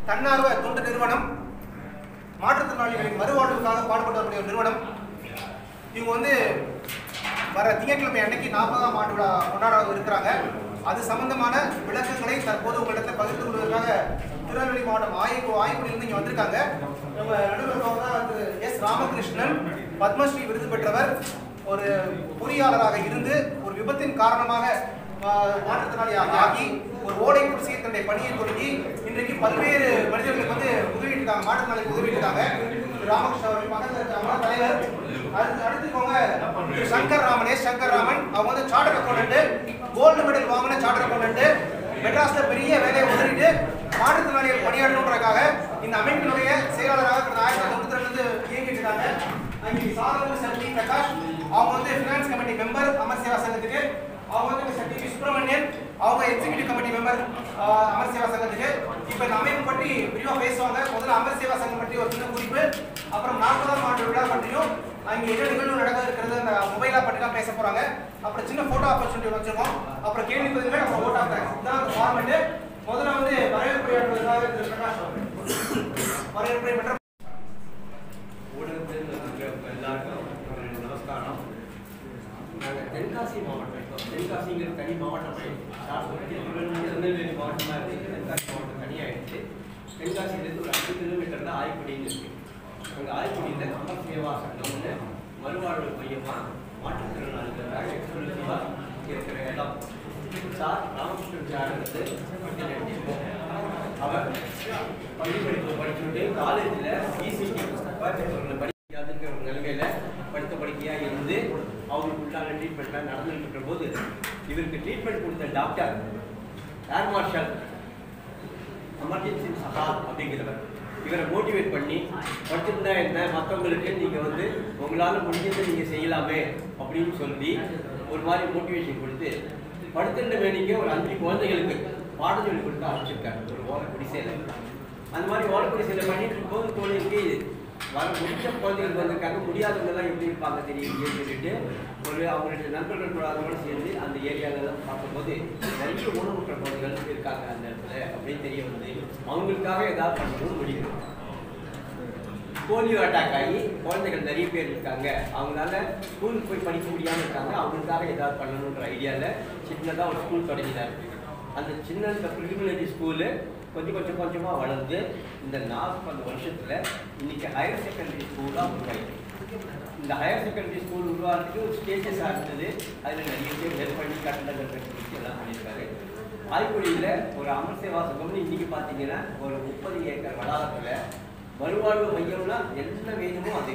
தன்னார்வ தொண்டு நிறுவனம் மாற்றுத்திறனாளிகளின் மறுவாழ்வுக்காக பாடுபட்டு வரக்கூடிய ஒரு நிறுவனம் இவங்க வந்து வர திங்கட்கிழமை அன்னைக்கு நாற்பதாம் ஆண்டு விழா கொண்டாட இருக்கிறாங்க அது சம்பந்தமான விளக்கங்களை தற்போது உங்களிடத்தில் பகிர்ந்து கொள்வதற்காக திருநெல்வேலி மாவட்டம் ஆய்வு ஆய்வுகளிலிருந்து இங்கே வந்திருக்காங்க இவங்க நடுவர் திரு எஸ் ராமகிருஷ்ணன் பத்மஸ்ரீ விருது பெற்றவர் ஒரு பொறியாளராக இருந்து ஒரு விபத்தின் காரணமாக ஆஹ், மாற்றுத்திறனாளியாக ஆகி ஒரு ஓடை குடிசையில் தன்னுடைய பணியை தொடங்கி இன்றைக்கு பல்வேறு மனிதர்களுக்கு வந்து உதவிட்டு இருக்காங்க மாற்றுத்திறனாளிக்கு உதவிட்டு இருக்காங்க திரு ராமகிருஷ்ணன் அவர்கள் பக்கத்தில் இருக்காங்க தலைவர் அடுத்து அடுத்துக்கோங்க திரு சங்கர் ராமன் எஸ் சங்கர் ராமன் அவங்க வந்து சார்ட்டர் அக்கௌண்ட் கோல்டு மெடல் வாங்கின சார்ட்டர் அக்கௌண்ட் மெட்ராஸ்ல பெரிய வேலையை உதறிட்டு மாற்றுத்திறனாளிகள் பணியாற்றணுன்றதுக்காக இந்த அமைப்பினுடைய செயலாளராக கடந்த ஆயிரத்தி தொண்ணூத்தி ரெண்டு இயங்கிட்டு இருக்காங்க அங்கே சாதன சக்தி பிரகாஷ் அவங்க வந்து finance committee member Amar Seva சங்கத்துக்கு அவங்க வந்து மிஸ்டர் டி சுப்பிரமணியன் அவங்க executive committee member Amar Seva சங்கத்துக்கு இப்போ இந்த அமைப்பு பற்றி விரிவாக பேசுவாங்க முதல்ல அமர் சேவா சங்கம் பற்றி ஒரு சின்ன குறிப்பு அப்புறம் நாற்பதாம் ஆண்டு விழா பற்றியும் அங்கே என்ன நிகழ்வு நடக்க இருக்கிறது அந்த மொபைல் ஆப் பற்றி தான் பேச போறாங்க அப்புறம் சின்ன போட்டோ ஆப்பர்ச்சுனிட்டி வச்சிருக்கோம் அப்புறம் கேள்வி பதில்கள் அப்புறம் ஓட் ஆஃப் இதுதான் அந்த ஃபார்மெட்டு முதல்ல வந்து வரவேற்புரையாற்றுவதற்காக திரு பிரகாஷ் அவர்கள் வரவேற்புரை பெற்ற ஊடகத்தில் இருக்கிற எல்லாருக்கும் என்னுடைய நமஸ்காரம் நாங்கள் தென்காசி மாவட்டம் இப்போ தென்காசிங்கிற தனி மாவட்டம் திருநெல்வேலி மாவட்டமாக இருக்குது தென்காசி மாவட்டம் தனியாகிடுச்சு தென்காசியிலேருந்து ஒரு அஞ்சு கிலோமீட்டரில் ஆய்க்குடின்னு இருக்குது அங்கே ஆய்க்குடியில் அமர் சேவா சங்கம்னு மறுவாழ்வு மையமாக மாற்றுத்திறனாளிகளுக்காக எக்ஸ்க்ளூசிவாக இருக்கிற இடம் சார் ராமகிருஷ்ணன் சார் வந்து அவர் பள்ளி படிப்பு படிச்சுட்டு காலேஜில் இசிடி படிக்காதுங்கிற ஒரு நிலைமையில படுத்த படுக்கையாக இருந்து அவங்களுக்கு உண்டான ட்ரீட்மெண்ட்லாம் நடந்துட்டு இருக்கிற போது இவருக்கு ட்ரீட்மெண்ட் கொடுத்த doctor air marshal Amarjit Singh Sahal அப்படிங்கிறவர் இவரை மோட்டிவேட் பண்ணி படிச்சிருந்தா என்ன மற்றவங்களுக்கு நீங்கள் வந்து உங்களால் முடிஞ்சதை நீங்கள் செய்யலாமே அப்படின்னு சொல்லி ஒரு மாதிரி மோட்டிவேஷன் கொடுத்து படுத்திருந்த வேணிக்கு ஒரு அஞ்சு குழந்தைகளுக்கு பாடம் சொல்லி கொடுத்து ஆரம்பிச்சிருக்காரு ஒரு ஓலை குடிசையில் அந்த மாதிரி ஓலை குடிசையில் பண்ணிட்டு இருக்கும்போது தோணிக்கு வர முடிச்ச குழந்தைகளுக்கு வந்திருக்காங்க முடியாதவங்கலாம் எப்படி இருப்பாங்க தெரியலையே சொல்லிட்டு ஒரு அவங்களுடைய நண்பர்கள் கூட அதோட சேர்ந்து அந்த ஏரியாவிலலாம் பார்க்கும்போது நிறைய ஊனமுற்ற குழந்தைகள் இருக்காங்க அந்த இடத்துல அப்படின்னு தெரிய வந்து அவங்களுக்காக ஏதாவது பண்ணணும்னு முடிவு போலியோ அட்டாக் ஆகி குழந்தைகள் நிறைய பேர் இருக்காங்க அவங்களால ஸ்கூலுக்கு போய் படிக்க முடியாமல் இருக்காங்க அவங்களுக்காக ஏதாவது பண்ணணுன்ற ஐடியாவில் சின்னதாக ஒரு ஸ்கூல் தொடங்கினார் அந்த சின்ன இந்த ப்ரிலிமினரி ஸ்கூலு கொஞ்சம் கொஞ்சம் கொஞ்சமாக வளர்ந்து இந்த நாற்பது வருஷத்தில் இன்னைக்கு ஹையர் செகண்டரி ஸ்கூலாக உருவாயிருக்கு இந்த ஹையர் செகண்டரி ஸ்கூல் உருவாகிறதுக்கு ஒரு ஸ்டேஜஸாக இருந்தது அதில் நிறைய பேர் ஹெல்ப் பண்ணி கட்டடங்கள் கட்டி கொடுத்து எல்லாம் பண்ணியிருக்காரு ஆய்க்குடியில் ஒரு அமர் சேவா சங்கம்னு இன்னைக்கு பார்த்தீங்கன்னா ஒரு முப்பது ஏக்கர் வளாகத்தில் மறுவாழ்வு மையம்னா என்ன வேணுமோ அது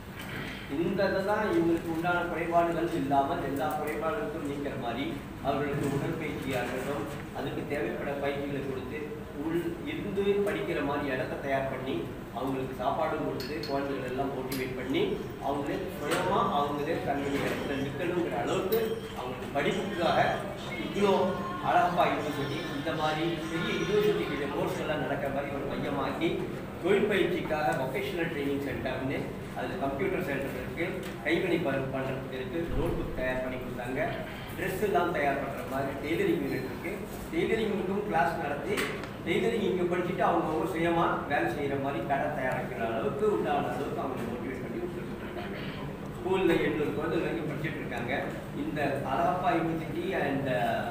இந்த தான் இவங்களுக்கு உண்டான குறைபாடுகள் இல்லாமல் எல்லா குறைபாடுகளுக்கும் நீக்கிற மாதிரி அவர்களுக்கு உடற்பயிற்சியாக இருக்கட்டும் அதுக்கு தேவைப்பட பயிற்சிகளை கொடுத்து உள் இருந்து படிக்கிற மாதிரி இடத்த தயார் பண்ணி அவங்களுக்கு சாப்பாடும் கொடுத்து குழந்தைகள் எல்லாம் மோட்டிவேட் பண்ணி அவங்களே சுயமாக அவங்களே தன்னுடைய இடத்துல நிற்கணுங்கிற அளவுக்கு அவங்களுக்கு படிப்புக்காக இவ்வளோ அழகப்பா யூனிவர்சிட்டி இந்த மாதிரி பெரிய யூனிவர்சிட்டிகளுடைய கோர்ஸ் எல்லாம் நடக்கிற மாதிரி ஒரு மையமாக்கி தொழில் பயிற்சிக்காக வொகேஷனல் ட்ரைனிங் சென்டர்னு அதில் கம்ப்யூட்டர் சென்டர் இருக்குது கைவினை ப பண்ணுறதுக்கு இருக்குது நோட் புக் தயார் பண்ணி கொடுத்தாங்க ட்ரெஸ் எல்லாம் தயார் பண்ணுற மாதிரி டெய்லரிங் யூனிட் இருக்குது டெய்லரிங்க்கும் கிளாஸ் நடத்தி டெய்லரிங் இங்கே படிச்சுட்டு அவங்கவுங்க சுயமாக வேலை செய்கிற மாதிரி கடை தயாரிக்கிற அளவுக்கு உண்டான அளவுக்கு அவங்க மோட்டிவேட் பண்ணி கொடுத்துட்டு இருக்காங்க ஸ்கூலில் எண்ணூறு குழந்தைகள் வரைக்கும் படிச்சுட்டு இருக்காங்க இந்த அழகப்பா யூனிவர்சிட்டி அண்ட்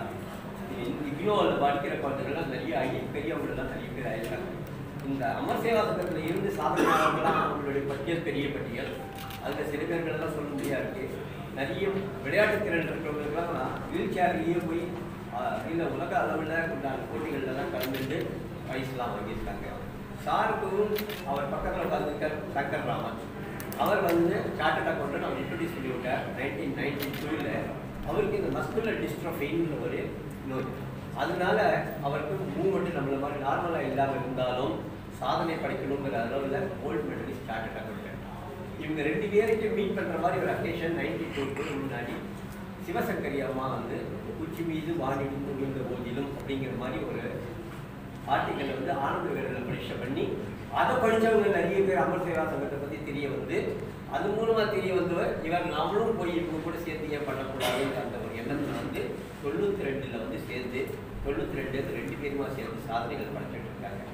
இக்னோவில் படிக்கிற குழந்தைகள்லாம் நிறைய ஆகி பெரியவங்களெல்லாம் நிறைய பேர் ஆயிருக்காங்க இந்த அமர் சேவா சங்கத்தில் இருந்து சாதனையாளர்கள்லாம் அவங்களுடைய பட்டியல் பெரிய பட்டியல் அதில் சில பேர்களெல்லாம் சொல்ல முடியா இருக்கு நிறைய விளையாட்டு திறன் இருக்கிறவங்களுக்குலாம் வீல் சேர்லேயே போய் இந்த உலக அளவில் உண்டான போட்டிகள்லாம் கலந்துட்டு பரிசுலாம் வாங்கியிருக்காங்க சாருக்கும் அவர் பக்கத்தில் உட்காந்துருக்கார் சங்கர் ராமன் அவர் வந்து சார்ட்டட் அக்கௌண்ட் அவர் இன்ட்ரடியூஸ் பண்ணி விட்டார் நைன்டீன் நைன்டி டூவில் அவருக்கு இந்த மஸ்குலர் டிஸ்ட்ரோஃபின்னு ஒரு நோய் அதனால அவருக்கு மூவ்மெண்ட் நம்மள மாதிரி நார்மலாக இல்லாமல் இருந்தாலும் சாதனை படைக்கணுங்கிற அளவில் கோல்டு மெடலிஸ்ட் சார்ட்டட் அக்கௌண்ட் இவங்க ரெண்டு பேருக்கு மீட் பண்ணுற மாதிரி ஒரு அக்கேஷன் நைன்டி டூக்கு முன்னாடி சிவசங்கரி அம்மா வந்து உச்சி மீது வானிடும் துணிந்த போதிலும் அப்படிங்கிற மாதிரி ஒரு ஆர்டிக்கல் வந்து ஆனந்த விகடனில் பரீட்சை பண்ணி அதை படித்தவங்க நிறைய பேர் அமர் சேவா சங்கத்தை பற்றி தெரிய வந்து அது மூலமாக தெரிய வந்தவர் இவர் நாமளும் போய் இவங்க கூட சேர்த்து ஏன் பண்ணக்கூடாதுன்ற அந்த ஒரு எண்ணத்தில் வந்து தொண்ணூற்றி ரெண்டில் வந்து சேர்ந்து தொண்ணூற்றி ரெண்டு ரெண்டு பேருமா சேர்ந்து சாதனைகள் படைச்சிட்டு இருக்காங்க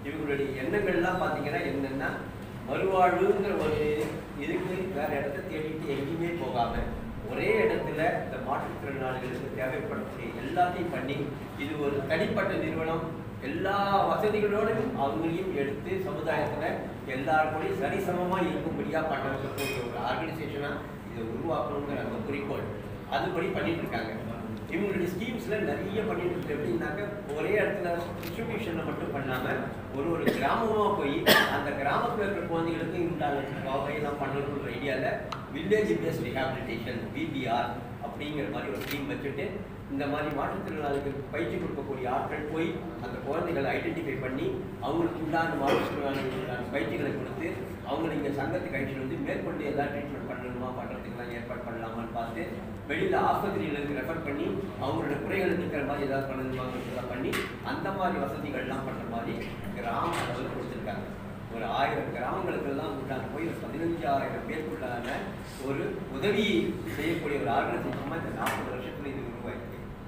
இவங்களுடைய எண்ணங்கள்லாம் பார்த்தீங்கன்னா என்னென்னா மறுவாழ்வுங்கிற ஒரு இதுக்கு வேற இடத்த தேடிட்டு எங்கேயுமே போகாம ஒரே இடத்துல இந்த மாற்றுத்திறனாளிகளுக்கு தேவைப்படக்கூடிய எல்லாத்தையும் பண்ணி இது ஒரு தனிப்பட்ட நிறுவனம் எல்லா வசதிகளோடும் அவங்களையும் எடுத்து சமுதாயத்துல எல்லாருக்கூடையும் சரிசமமா இருக்கும்படியா பண்ண வைக்கக்கூடிய ஒரு ஆர்கனைசேஷனா இதை உருவாக்கணுங்கிற அந்த குறிக்கோள் அதுபடி பண்ணிட்டு இருக்காங்க இவங்களுடைய ஸ்கீம்ஸ்ல நிறைய பண்ணிட்டு இருக்கு எப்படின்னாக்க ஒரே இடத்துல டிஸ்ட்ரிபியூஷன்ல மட்டும் பண்ணாம ஒரு ஒரு கிராமமா போய் அந்த கிராமத்துல இருக்கிற குழந்தைகளுக்கு உண்டான வகையெல்லாம் பண்ணணுன்ற ஐடியால வில்லேஜ் பேஸ்ட் ரிஹாபிலிட்டேஷன் பிபிஆர் அப்படிங்கிற மாதிரி ஒரு ஸ்கீம் வச்சுட்டு இந்த மாதிரி மாற்றுத்திறனாளிகளுக்கு பயிற்சி கொடுக்கக்கூடிய ஆட்கள் போய் அந்த குழந்தைகளை ஐடென்டிஃபை பண்ணி அவங்களுக்கு உண்டான மாற்றுத்திறனாளிகளுக்கான பயிற்சிகளை கொடுத்து அவங்களை இங்கே சங்கத்துக்கு அழைச்சிட்டு வந்து மேற்கொண்டு எல்லாம் ட்ரீட்மெண்ட் பண்ணணுமா பண்ணுறதுக்கெல்லாம் ஏற்பாடு பண்ணலாமான்னு பார்த்து வெளியில் ஆஸ்பத்திரிகளுக்கு ரெஃபர் பண்ணி அவங்களோட குறைகள் நிற்கிற மாதிரி ஏதாவது பண்ணணுமாங்கிறதெல்லாம் பண்ணி அந்த மாதிரி வசதிகள்லாம் பண்ணுற மாதிரி கிராம அளவில் கொடுத்துருக்காங்க ஒரு ஆயிரம் கிராமங்களுக்கெல்லாம் உண்டான போய் ஒரு பதினஞ்சாயிரம் பேருக்குள்ளான ஒரு உதவி செய்யக்கூடிய ஒரு ஆர்கனைசேஷமாக இந்த நாற்பது வருஷத்துல இது உருவாயிருக்கு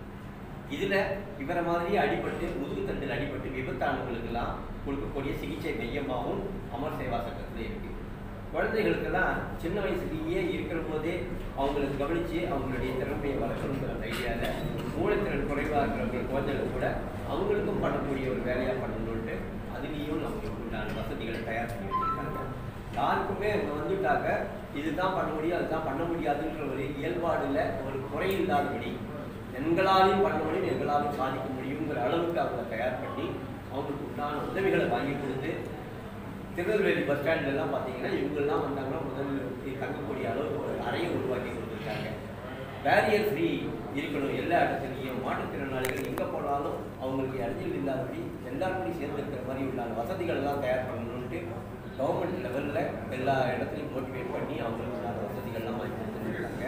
இதுல இவரை மாதிரி அடிபட்டு முதுகுத்தண்டில் அடிபட்டு விபத்தானவங்களுக்கெல்லாம் கொடுக்கக்கூடிய சிகிச்சை மையமாகவும் அமர் சேவா சங்கத்தில் இருக்கு குழந்தைகளுக்கெல்லாம் சின்ன வயசுலேயே இருக்கிற போதே அவங்களுக்கு கவனிச்சு அவங்களுடைய திறமையை வளர்க்கணுங்கிற அந்த ஐடியாவில் மூளைத்திறன் குறைவாக இருக்கிறவங்க குழந்தைகள் கூட அவங்களுக்கும் பண்ணக்கூடிய ஒரு வேலையாக பண்ணணுன்ட்டு அதுலேயும் நமக்கு உண்டான வசதிகளை தயார் பண்ணி வச்சிருக்காங்க யாருக்குமே அங்கே வந்துட்டாக்க இதுதான் பண்ண முடியும் அதுதான் பண்ண முடியாதுன்ற ஒரு இயல்பாடுல ஒரு குறை இல்லாதபடி எங்களாலையும் பண்ண முடியும் எங்களாலும் சாதிக்க முடியுங்கிற அளவுக்கு அவங்க தயார் பண்ணி அவங்களுக்கு உண்டான உதவிகளை வாங்கி கொடுத்து திருநெல்வேலி பஸ் ஸ்டாண்ட்ல எல்லாம் பார்த்தீங்கன்னா இவங்கெல்லாம் வந்தாங்கன்னா முதல்ல தங்கக்கூடிய அளவுக்கு ஒரு அறையை உருவாக்கி கொடுத்துருக்காங்க பேரியர் ஃப்ரீ இருக்கணும் எல்லா இடத்துலையும் மாற்றுத்திறனாளிகள் எங்கே போனாலும் அவங்களுக்கு இடைஞ்சல் இல்லாதபடி எல்லாருக்கும் சேர்ந்து இருக்கிற மாதிரி உள்ள வசதிகள் எல்லாம் தயார் பண்ணணும்ட்டு கவர்மெண்ட் லெவலில் எல்லா இடத்துலையும் மோட்டிவேட் பண்ணி அவங்களுக்கு உண்டான வசதிகள்லாம் வாங்கி கொடுத்துருக்காங்க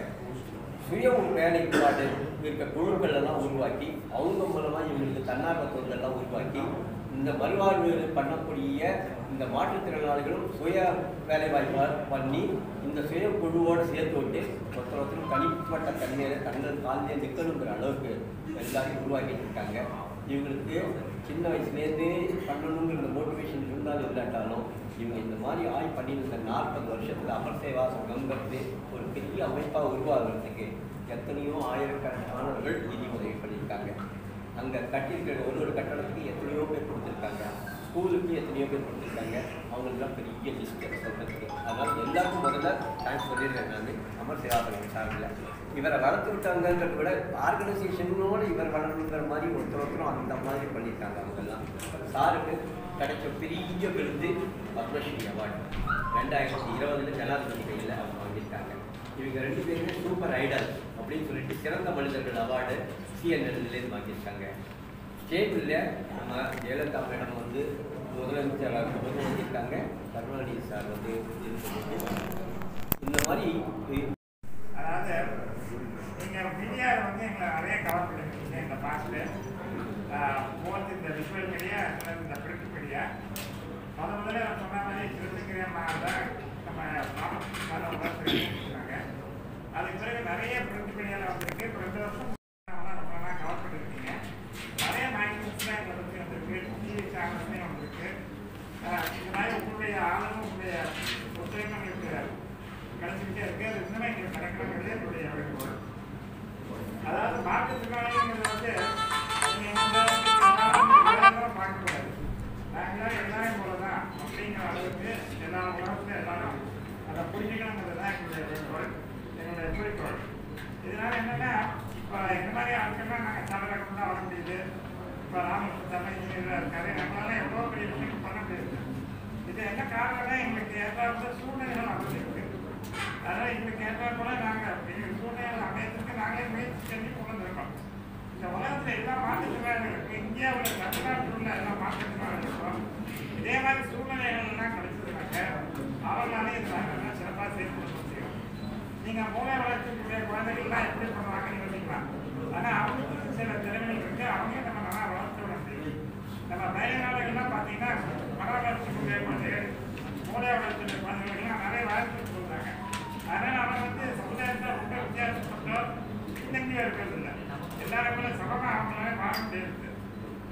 சுய வேலைப்பாடு இருக்க குழுக்கள் எல்லாம் உருவாக்கி அவங்க மூலமா இவங்களுக்கு தன்னார்வ தொழிலெல்லாம் உருவாக்கி இந்த மறுவாழ்வு பண்ணக்கூடிய இந்த மாற்றுத்திறனாளிகளும் சுய வேலை வாய்ப்பா பண்ணி இந்த சுய குழுவோடு சேர்த்து விட்டு ஒருத்தர் ஒருத்தரும் தனிப்பட்ட தன்மையில தங்கள் காலிலே நிற்கணுங்கிற அளவுக்கு எல்லாரையும் உருவாக்கிட்டு இருக்காங்க இவங்களுக்கு சின்ன வயசுலேருந்தே பண்ணணுங்கிற இந்த மோட்டிவேஷன் இருந்தாலும் இல்லாட்டாலும் இவங்க இந்த மாதிரி ஆய் பண்ணி இந்த நாற்பது வருஷத்துல அமர் சேவா சங்கம்ங்கிறது ஒரு பெரிய அமைப்பா உருவாகிறதுக்கு எத்தனையோ ஆயிரக்கணக்கானவர்கள் நிதி உதவி பண்ணியிருக்காங்க அங்க கட்டியிருக்கிற ஒரு ஒரு கட்டடத்துக்கு எத்தனையோ பேர் கொடுத்துருக்காங்க ஸ்கூலுக்கு எத்தனையோ பேர் கொடுத்துருக்காங்க அவங்களுக்குலாம் பெரிய லிஸ்ட் சொல்றதுக்கு அதனால எல்லாருக்கும் முதல்ல தேங்க்ஸ் சொல்லிடுறேன் நான் அமர் சேவா சங்கம் சார்பில் இவரை வளர்த்து விட்டாங்கன்றத விட ஆர்கனைசேஷனோட இவர் வளரணுங்கிற மாதிரி ஒருத்தர் ஒருத்தரும் அந்த மாதிரி பண்ணியிருக்காங்க அவங்கெல்லாம் சாருக்கு கிடைச்ச பெரிய விருது பத்மஸ்ரீ அவார்டு ரெண்டாயிரத்தி இருபதுல ஜனாதிபதி கையில் அவங்க வாங்கியிருக்காங்க இவங்க ரெண்டு பேருமே சூப்பர் ஐடல் அப்படின்னு சொல்லிட்டு சிறந்த மனிதர்கள் அவார்டு சிஎன்எல்லேருந்து வாங்கியிருக்காங்க ஸ்டேட்டில் நம்ம ஜெயலலிதா மேடம் வந்து முதலமைச்சராக முதல் வாங்கியிருக்காங்க கருணாநிதி சார் வந்து இது பண்ணிட்டு இந்த மாதிரி இ- அதாவது நீங்க மீடியாவில் வந்து எங்களை நிறைய கவர் பண்ணிருக்கீங்க இந்த பாஸ்ட் போத் இந்த விஷுவல் மீடியா இந்த பிரிண்ட் மீடியா முத முதல்ல நான் சொன்ன மாதிரி கிருஷ்ணகிரியா தான் நம்ம மாவட்ட வளர்த்துருக்காங்க அதுக்கு பிறகு நிறைய பிரிண்ட் மீடியாவில் வந்திருக்கு இப்போ ரெண்டு வருஷம் நம்ம கவர் பண்ணிருக்கீங்க நிறைய மேகசின்ஸ்லாம் எங்களை பற்றி வந்திருக்கு டிவி சேனல்ஸ்லேயும் வந்திருக்கு ஆஹ் இந்த மாதிரி உங்களுடைய ஆளும் உங்களுடைய ஒத்துழைப்பு எங்களுக்கு கிடைச்சிக்கிட்டே இருக்கு அது இன்னுமே எங்களுக்கு கிடைக்கணுங்கிறது என்னுடைய வேண்டுகோள் அதாவது மாற்றுத்திறனாளிங்கிறது வந்து நீங்க இந்த எல்லாரும் பார்க்கக்கூடாது நாங்களாம் எல்லாரும் போல தான் அப்படிங்கிற அளவுக்கு எல்லா உலகத்துல எல்லாரும் அதை புரிஞ்சுக்கணுங்கிறது தான் எங்களுடைய வேண்டுகோள் எங்களுடைய குறிக்கோள் இதனால என்னன்னா இப்போ இந்த மாதிரி ஆட்கள்லாம் நாங்கள் தமிழகம் தான் வர முடியுது இப்போ ராமகிருஷ்ணன் தமிழ் இன்ஜினியராக இருக்காரு நம்மளால எவ்வளோ பெரிய விஷயம் பண்ண முடியுது இது என்ன காரணம்னா எங்களுக்கு ஏற்றாப்புல சூழ்நிலைகள் அமைஞ்சிருக்கு அதனால எங்களுக்கு ஏற்றாப்புல நாங்கள் எங்கள் சூழ்நிலைகள் அமையத்துக்கு நாங்களே முயற்சி செஞ்சு கொண்டு வந்திருக்கோம் இந்த உலகத்துல எல்லா மாற்றுத்திறனாளிகளுக்கும் இந்தியாவில் தமிழ்நாட்டில் உள்ள எல்லா மாற்றுத்திறனாளிகளுக்கும் இதே மாதிரி சூழ்நிலைகள் எல்லாம் கிடைச்சதுனாக்க அவர்களாலே இந்த நாங்கள் சிறப்பாக செய்து கொடுக்க முடியும் நீங்க மூளை வளர்ச்சிக்கூடிய குழந்தைகள்லாம் எப்படி பண்ணுவாங்கன்னு யோசிக்கலாம் ஆனா அவங்களுக்கு சில திறமைகள் இருக்கு அவங்க நம்ம நல்லா வளர்த்து விட முடியும் நம்ம பயனாளிகள்லாம் பார்த்தீங்கன்னா மன வளர்ச்சிக்குரிய குழந்தைகள் மூளை வளர்ச்சியுடைய குழந்தைகள்லாம் நிறைய வாய்ப்பு சொல்றாங்க அதனால அவங்க வந்து சமுதாயத்தில் ரொம்ப வித்தியாசப்பட்டோ பின்னங்கியா இருக்கிறது இல்லை எல்லாருமே சமமாக அவங்களால வாழ முடியாது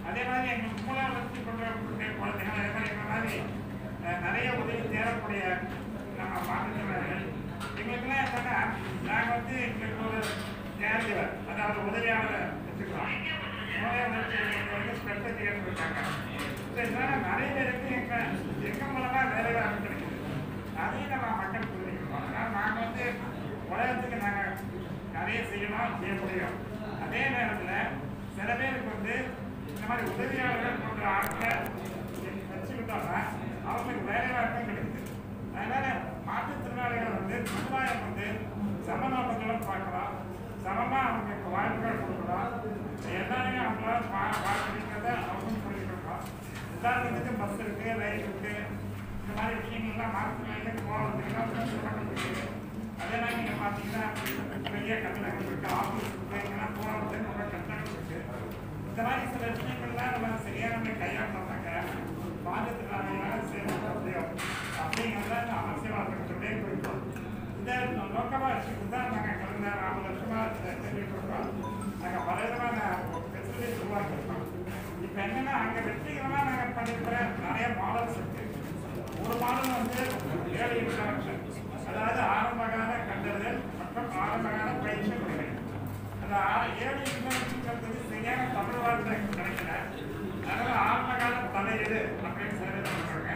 அதே மாதிரி எங்கள் மூலம் வளர்ச்சி கொண்ட குழந்தைகள் அதே மாதிரி இந்த மாதிரி அஹ், நிறைய உதவி தேவைக்கூடிய நம்ம மாற்றுத்திறனாளிகள் எங்களுக்குலாம் என்னன்னா நாங்கள் வந்து எங்களுக்கு ஒரு கேரியர் அதாவது உதவியாளரை வச்சுக்கிறோம் மூளை வளர்ச்சி வந்து ஸ்பெஷல் கேர் இருக்காங்க ஸோ இதனால நிறைய பேருக்கு எங்கள் எங்கள் மூலமாக வேலை வாய்ப்பு கிடைக்குது அதையும் நம்ம மக்கள் புரிஞ்சுக்கணும் அதனால் நாங்கள் வந்து உலகத்துக்கு நாங்கள் நிறைய செய்யணும் செய்ய முடியும் அதே நேரத்தில் சில பேருக்கு வந்து இந்த மாதிரி உதவியாளர்கள் போன்ற ஆட்களை வச்சுக்கிட்டோம்னா அவங்களுக்கு வேலை வாய்ப்பும் கிடைக்குது அதனால மாற்றுத்திறனாளிகள் வந்து சமுதாயம் வந்து சம நோக்கங்களும் பார்க்கலாம் சமமா அவங்களுக்கு வாய்ப்புகள் கொடுக்கலாம் எல்லாரையும் அவங்களால வா வாழ்க்கைங்கிறத அவங்களும் புரிஞ்சுக்கணும் எல்லாத்துக்கும் பஸ் இருக்கு ரயில் இருக்கு இந்த மாதிரி விஷயங்கள்லாம் மாற்றுத்திறனாளிகள் போகிறதுக்குலாம் கஷ்டப்பட்டு அதே மாதிரி நீங்கள் பார்த்தீங்கன்னா பெரிய கட்டணங்கள் இருக்கு ஆஃபீஸ் இருக்கு இதெல்லாம் போகிறதுக்கு ரொம்ப கஷ்டங்கள் இருக்கு இந்த மாதிரி சில விஷயங்கள்லாம் நம்ம சரியான முறையில் கையாண்டோம்னாக்க மாநிலத்தினால சேவை முடியும் அப்படிங்கிறத இந்த அரசியல்வாதத்துடைய குறிப்போம் இதை நோக்கமாக வச்சுக்கிட்டு தான் நாங்கள் கடந்த நாலு வருஷமாக செஞ்சுட்டு இருக்கோம் நாங்கள் பல விதமான ஃபெசிலிட்டிஸ் உருவாக்கியிருக்கோம் இப்போ என்னன்னா அங்கே வெற்றிகரமாக நாங்கள் பண்ணியிருக்கிற நிறைய மாடல்ஸ் இருக்கு ஒரு மாடல் வந்து ஏழு இன்டராக்ஷன் அதாவது ஆரம்பகால கண்டறிதல் மற்றும் ஆரம்பகால பயிற்சி முறைகள் அந்த ஆ- ஏழு இன்டராக்ஷன்ங்கிறது சரியான தமிழ் வார்த்தை கிடைக்கல அதனால ஆரம்பகால தலையீடு அப்படின்னு சில பேர் சொல்றாங்க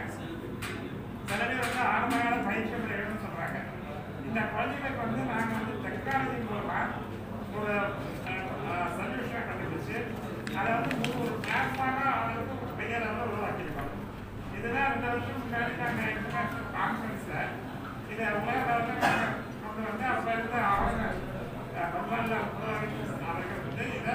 சில பேர் வந்து ஆரம்பகால பயிற்சி முறைகள்னு சொல்றாங்க இந்த குழந்தைகளுக்கு வந்து நாங்கள் வந்து டெக்னாலஜி மூலமா ஒரு சொல்யூஷனை கண்டுபிடிச்சு அதை வந்து ஒரு- ஒரு பிளாட்ஃபார்மாக அவங்களுக்கு ஒரு பெரிய லெவலில் உருவாக்கியிருக்கோம் இதுதான் ரெண்டு வருஷம் முன்னாடி நாங்கள் இன்டர்நேஷனல் கான்ஃபரன்ஸில் இதை உலக லெவலில் நாங்கள் கொண்டு வந்து அப்போ இருந்த அவங்க பகவான்ல அவர்கள் வந்து இதை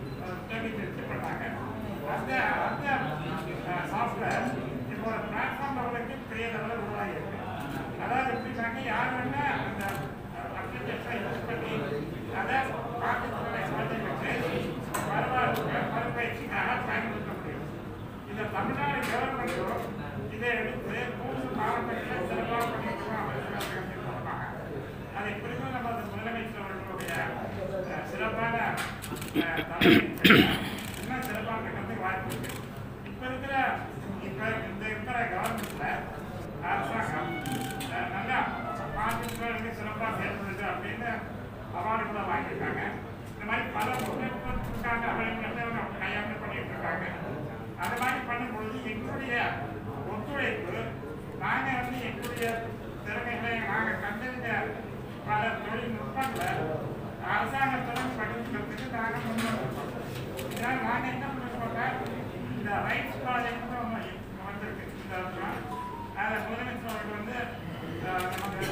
தேடி பண்ணாங்க அந்த அந்த சாஃப்ட்வேர் இப்போ ஒரு பிளாட்ஃபார்ம் லெவலுக்கு பெரிய லெவலில் உருவாகியிருக்கு அதாவது எப்படின்னாக்க யார் வேணா அந்த அப்ளிகேஷனை யூஸ் பண்ணி அதை மாற்றுத்திறனை குழந்தைகளுக்கு வருவாருக்கு மறுபயிற்சிக்காக பயன்படுத்த முடியும் இந்த தமிழ்நாடு கவர்மெண்ட்டும் இதை எடுத்து மூன்று மாவட்டங்களில் சிறப்பாக பண்ணியிருக்கோம் அமைச்சர்கள் மூலமாக அதை குறித்து நம்ம அந்த முதலமைச்சர் அவர்களுடைய அஹ், சிறப்பான அஹ், தலைமையின் கீழ் இன்னும் சிறப்பாக இருக்கிறதுக்கு வாய்ப்பு இருக்கு இப்போ இருக்கிற இப்போ இந்த இருக்கிற கவர்மெண்ட்ல அரசாங்கம் அஹ், நல்லா மாற்றுத்திறனாளிகளுக்கு சிறப்பாக செயல்படுது அப்படின்னு அவார்டு கூட வாங்கியிருக்காங்க இந்த மாதிரி பல முன்னேற்றத்துக்கான அவலங்களை அவங்க கையாண்டு பண்ணிட்டு இருக்காங்க அது மாதிரி பண்ணும்பொழுது எங்களுடைய ஒத்துழைப்பு நாங்கள் வந்து எங்களுடைய திறமைகளை நாங்கள் கண்டறிந்த பல தொழில்நுட்பங்களை அரசாங்கத்துடன் படிக்கிறதுக்கு நாங்கள் முன்வந்திருக்கோம் இதனால் நாங்கள் என்ன பண்ணிருக்கோம்னா இந்த ரைட்ஸ் ப்ராஜெக்ட் ஒன்று வந்திருக்கு இந்த வருஷம் அதில் முதலமைச்சர் அவர்கள் வந்து அஹ், நமக்கு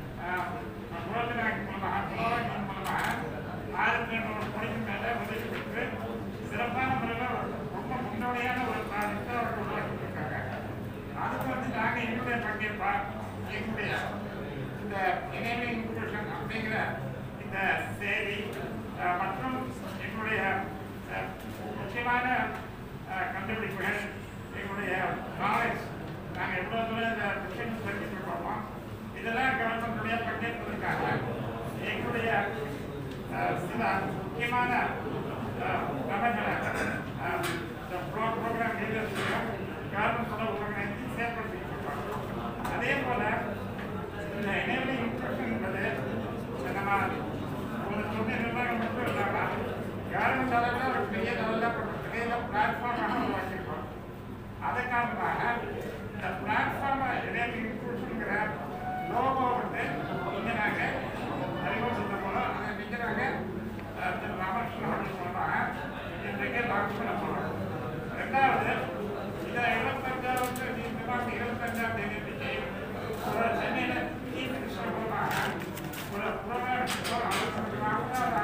புரோஜனாக்கு மூலமாக புரோஜனம் மூலமாக ஆயிரத்தி எண்ணூறு கோடிக்கு மேலே உதவி பெற்று சிறப்பான முறையில் ரொம்ப முன்னோடியான ஒரு ப்ராஜெக்டை அவர்கள் உருவாக்கியிருக்காங்க அதுக்கு வந்து நாங்கள் எங்களுடைய பங்கேற்பா எங்களுடைய இந்த இணையமை இன்க்ளூஷன் அப்படிங்கிற இந்த சேவை அஹ், மற்றும் எங்களுடைய அஹ், முக்கியமான அஹ், கண்டுபிடிப்புகள் எங்களுடைய நாலேஜ் நாங்கள் எவ்வளோ தூரம் இந்த விஷயம் தெரிஞ்சுட்டு இருக்கோமோ இதெல்லாம் கவர்மெண்டுடைய பங்கேற்பதற்காக எங்களுடைய அஹ், சில முக்கியமான அஹ், நபர்களை அஹ், இந்த ப்ரோ ப்ரோக்ராம் லீடர்ஸையும் கவர்மெண்டோட ஒருங்கிணைந்து செயல்படுத்திட்டு இருக்கோம் அதே போல இந்த இணையவழி இன்ஸ்ட்ரக்ஷன் என்பது நம்ம ஒரு துணை நிர்வாகம் மட்டும் இல்லாமல் கவர்மெண்ட் அளவில் ஒரு பெரிய லெவலில் பெரிய பிளாட்ஃபார்மாக உருவாக்கியிருக்கோம் அது காரணமாக இந்த பிளாட்ஃபார்மை இணையவழி இன்ஸ்ட்ரக்ஷனுங்கிற லோகோ வந்து இங்கே நாங்கள் அறிமுகப்படுத்த போகிறோம் அதை இங்கே நாங்கள் திரு ராமகிருஷ்ணன் அவர்கள் மூலமாக இன்றைக்கு லான்ச் பண்ண போகிறோம் ரெண்டாவது இதை இருபத்தஞ்சாவது இந்த மாதம் இருபத்தஞ்சாம் தேதி அன்னைக்கு ஒரு சென்னையில் சீஃப் மினிஸ்டர் மூலமாக ஒரு புரோகிராம்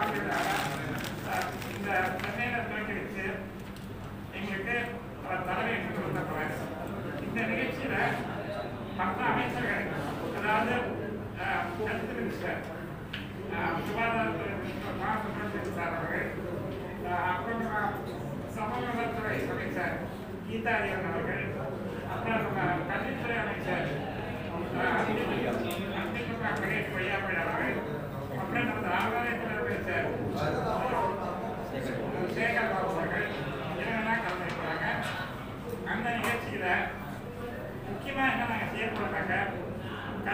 இந்த சென்னையில் துவக்கி வச்சு எங்களுக்கு அவர் தலைமை எடுத்து கொடுத்தவர் இந்த நிகழ்ச்சியில மற்ற அமைச்சர்கள் அதாவது ஹெல்த் மினிஸ்டர் சுகாதாரத்துறை மினிஸ்டர் மா சுப்பிரமணியன் சார் அவர்கள் அஹ், அப்புறம் சமூக நலத்துறை அமைச்சர் கீதா அரியன் அவர்கள் அப்புறம் நம்ம கல்வித்துறை அமைச்சர் அஹ், அந்திகுமார் கணேஷ் பொய்யாமொழி அவர்கள் அப்புறம் நமது ஆதாயத்துறை அமைச்சர் சேகர் பாபு அவர்கள் இவங்கெல்லாம் கலந்து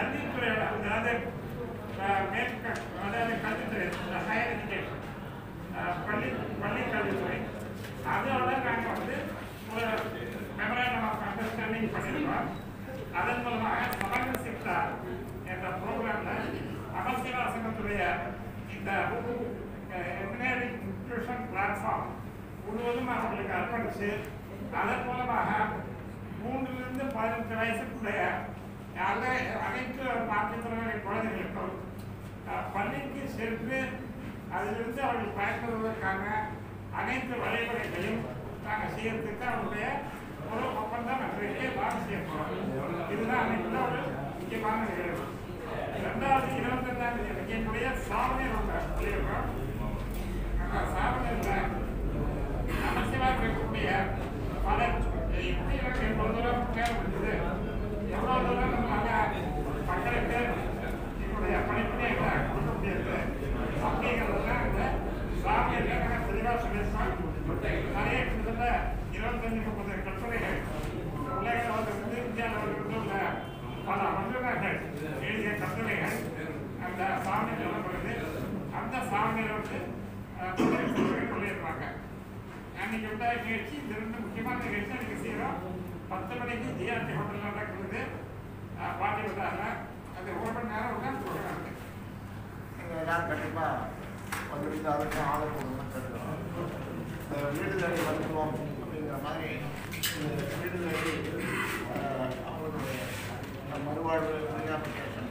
கல்வித்துறையோட அதாவது அஹ், மேற்க அதாவது கல்வித்துறை ஹையர் எஜுகேஷன் பள்ளி பள்ளி கல்வித்துறை அதோட நாங்கள் வந்து ஒரு மெமரேண்டம் ஆஃப் அண்டர்ஸ்டாண்டிங் பண்ணியிருக்கோம் அதன் மூலமாக சமங்க சிக்தா என்ற ப்ரோக்ராமில் அமர்சீலா சங்கத்துடைய இந்த என்ஜினியரிங் இன்ஸ்டியூஷன் பிளாட்ஃபார்ம் முழுவதும் அவர்களுக்கு அர்ப்பணித்து அதன் மூலமாக மூன்றிலிருந்து பதினெட்டு வயசுக்குடைய அனை- அனைத்து மாற்றுத்திறனாளி குழந்தைகளுக்கும் அஹ், பள்ளிக்கு சென்று அதிலிருந்து அவர்கள் பயன்பெறுவதற்கான அனைத்து வழிமுறைகளையும் நாங்கள் செய்யறதுக்கு அவருடைய ஒரு ஒப்பந்தம் அன்றைக்கு நாம் செய்ய போகிறோம் இதுதான் அன்றைக்கு ஒரு முக்கியமான நிகழ்வு ரெண்டாவது இருபத்தெட்டாம் தேதி அன்னைக்கு என்னுடைய சாவணியில் உள்ள சொல்லியிருக்கோம் அந்த சாவணியில் அரசியலாக இருக்கக்கூடிய பல எப்படி எனக்கு எவ்வளவு தூரம் தேவை இருந்தது எவ்வளவு தூரம் நம்மளால மக்களுக்கு என்னுடைய பணிப்புரையை கொடுக்க முடியாது அப்படிங்கிறதெல்லாம் இந்த சாமியில் நாங்கள் தெளிவாக சொல்லியிருக்கோம் நிறைய கிட்டத்தட்ட இருபத்தஞ்சு முப்பது கட்டுரைகள் உலக அளவிலிருந்து இந்திய அளவிலிருந்து உள்ள பல வல்லுநர்கள் எழுதிய கட்டுரைகள் அந்த சாமியில் எழுதப்படுது அந்த சாமியில் வந்து அஹ், சொல்லியிருப்பாங்க அன்னைக்கு விட்ட நிகழ்ச்சி இந்த ரெண்டு முக்கியமான நிகழ்ச்சி அன்னைக்கு செய்கிறோம் பத்து மணிக்கு ஜிஆர்டி ஹோட்டலில் நடக்குது அஹ், பாட்டி விட்டாங்க அது ஒரு மணி நேரம் விட்டா சொல்லுவாங்க நீங்கள் எல்லாரும் கண்டிப்பாக வந்துட்டு அதுக்கு ஆதரவு கொடுக்கணும்னு கேட்குறோம் இந்த வீடு தேடி மருத்துவம் அப்படிங்கிற மாதிரி இந்த வீடு தேடி அஹ், அவங்களுடைய இந்த மறுவாழ்வு ரீஹாபிலிட்டேஷன்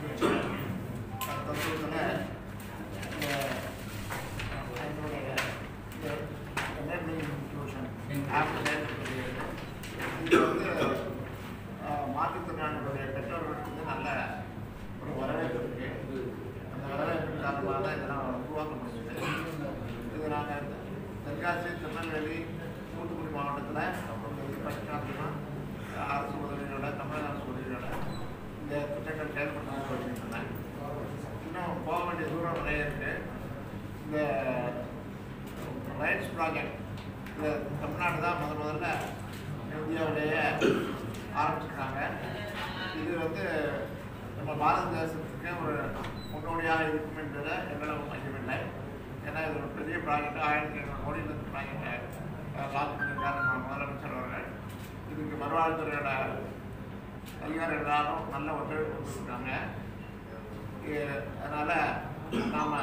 தத்துவத்தில் இந்த எங்களுடைய இந்த enabling inclusion app செயல்படுகிறது. இது வந்து அஹ், மாற்றுத்திறனாளிகளுடைய பெற்றோர்களுக்கு வந்து நல்ல ஒரு வரவேற்பு இருக்கு அந்த வரவேற்பின் காரணமாக தான் இதெல்லாம் உருவாக்க முடிஞ்சது இது நாங்கள் தென்காசி திருநெல்வேலி தூத்துக்குடி மாவட்டத்தில் படிச்சாங்கன்னா அரசு உதவியோட தமிழக அரசு உதவியோட இந்த திட்டங்கள் செயல்பட்டு வருகின்றன இன்னும் போக வேண்டிய தூரம் நிறைய இருக்கு இந்த ரைட்ஸ் ப்ராஜெக்ட் இது தமிழ்நாடு தான் முத முதல்ல இந்தியாவிலேயே ஆரம்பிச்சிருக்காங்க இது வந்து நம்ம பாரத தேசத்துக்கு ஒரு முன்னோடியாக இருக்கும் என்பதில் எங்களவும் ஐயமில்லை ஏன்னா இது ஒரு பெரிய ப்ராஜெக்ட் ஆயிரத்தி ஐநூறு கோடி இந்த ப்ராஜெக்டை லான்ச் பண்ணியிருக்காரு நம்ம முதலமைச்சர் அவர்கள் இதுக்கு மறுவாழ்வுத்துறையோட அதிகாரிகள் எல்லாரும் நல்ல ஒத்துழைப்பு கொடுத்துருக்காங்க அதனால் நாம்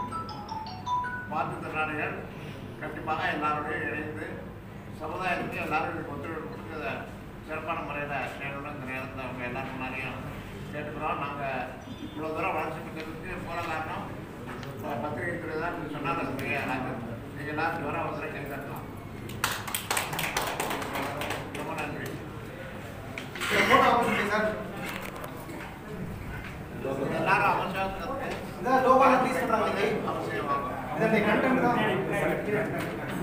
மாற்றுத்திறனாளிகள் கண்டிப்பாக எல்லாரோடையும் இணைந்து சமுதாயத்துக்கு எல்லாரும் இதுக்கு ஒத்துழைப்பு கொடுத்து அதை சிறப்பான முறையில் செய்யணும்னு இந்த நேரத்தில் அவங்க எல்லாரும் முன்னாடியும் கேட்டுக்கிறோம் நாங்கள் இவ்வளோ தூரம் வளர்ச்சி பெற்றதுக்கு போகிற காரணம் அஹ், பத்திரிகை துறை தான் நீங்கள் சொன்னாங்க அது எனக்கு நீங்கள் எல்லாரும் வர அவசரம் கை தட்டலாம் ரொம்ப நன்றி ஃபோட்டோ ஆப்பர்ச்சுனிட்டி சார் எல்லாரும் அவசியம் இந்த லோகோ ரிலீஸ் பண்ணுறாங்க அவசியமாக இதனுடைய கண்டென்ட் தான்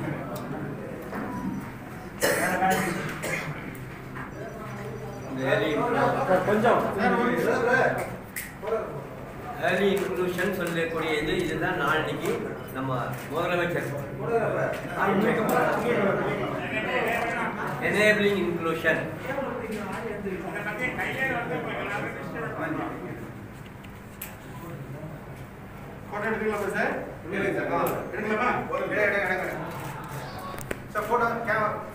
கொஞ்சம் ஏர்லி இன்க்ளூஷன் சொல்லக்கூடிய இது இதுதான் நாளைக்கு நம்ம முதலமைச்சர் எனேபிளிங் இன்க்ளூஷன் இதை பற்றி கையில் வந்து உங்களுக்கு எல்லாரும் distribute பண்ணுறோம் ஃபோட்டோ எடுத்துக்கலாமா சார் எடுக்கலாமா ஒரு எடுங்க எடுங்க சார் ஃபோட்டோ கேமரா